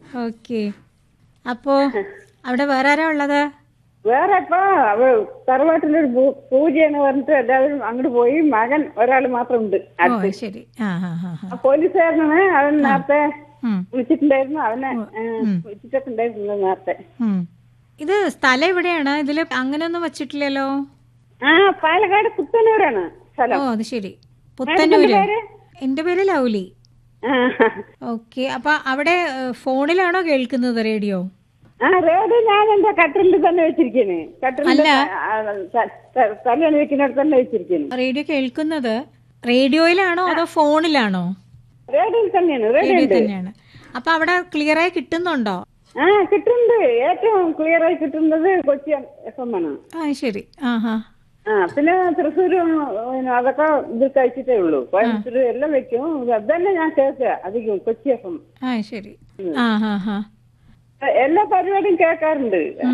Okay അപ്പോ അവിടെ വേറെ ആരാ ഉള്ളത് വേറെ ഇപ്പൊ അവ തറവാട്ടിലൊരു പൂ- പൂജയെന്ന് പറഞ്ഞിട്ട് എല്ലാവരും അങ്ങോട്ട് പോയി മകൻ ഒരാൾ മാത്രം ഉണ്ട് ഓ ശരി ആ ഹാ ഹാ ഹാ ആ പോലീസുകാരനാണ് അവൻ നേരത്തെ ഉം, വിളിച്ചിട്ടുണ്ടായിരുന്നു അവനെ ഏ, വിളിച്ചിട്ടൊക്കെ ഉണ്ടായിരുന്നു നേരത്തെ ഉം. ഇത് സ്ഥലം എവിടെയാണ് ഇതില് അങ്ങനെയൊന്നും വച്ചിട്ടില്ലല്ലോ ആ പാലക്കാട് പുത്തനൂരാണ് ഓ സ്ഥലം അത് ശരി പുത്തന്നൂര് പേര്? എന്റെ പേര് ലൗലി ആ ഓക്കെ അപ്പൊ അവിടെ ഏഹ്, ഫോണിലാണോ കേൾക്കുന്നത് റേഡിയോ ആ റേഡിയോ ഞാൻ എന്റെ കട്ടിലിൽ തന്നെ വെച്ചിരിക്കുന്നു കട്ടിലിൽ തലയാണ് വെക്കുന്നിടത്ത് തന്നെ വെച്ചിരിക്കുന്നു റേഡിയോ കേൾക്കുന്നത് റേഡിയോയിലാണോ അതോ ഫോണിലാണോ റേഡിയോയിൽ തന്നെയാണ് റേഡിയോ റേഡിയോ ഉണ്ട് തന്നെയാണ് അപ്പൊ അവിടെ ക്ലിയർ ആയി കിട്ടുന്നുണ്ടോ ആ കിട്ടുന്നുണ്ട് ഏറ്റവും ക്ലിയർ ആയി കിട്ടുന്നത് കൊച്ചി എഫ് എം ആണ് ആ ശരി ആ ഹാ ആ പിന്നെ തൃശ്ശൂരും പിന്നെ അതൊക്കെ ഇത് കഴിച്ചിട്ടേ ഉള്ളൂ കോയമ്പത്തൂർ എല്ലാം വെക്കും അതന്നെ ഞാൻ കേൾക്കുക അധികം കൊച്ചി എഫ് എം ആ ശരി ആ ഹാ ഹാ എല്ലാ പരിപാടിയും കേൾക്കാറുണ്ട്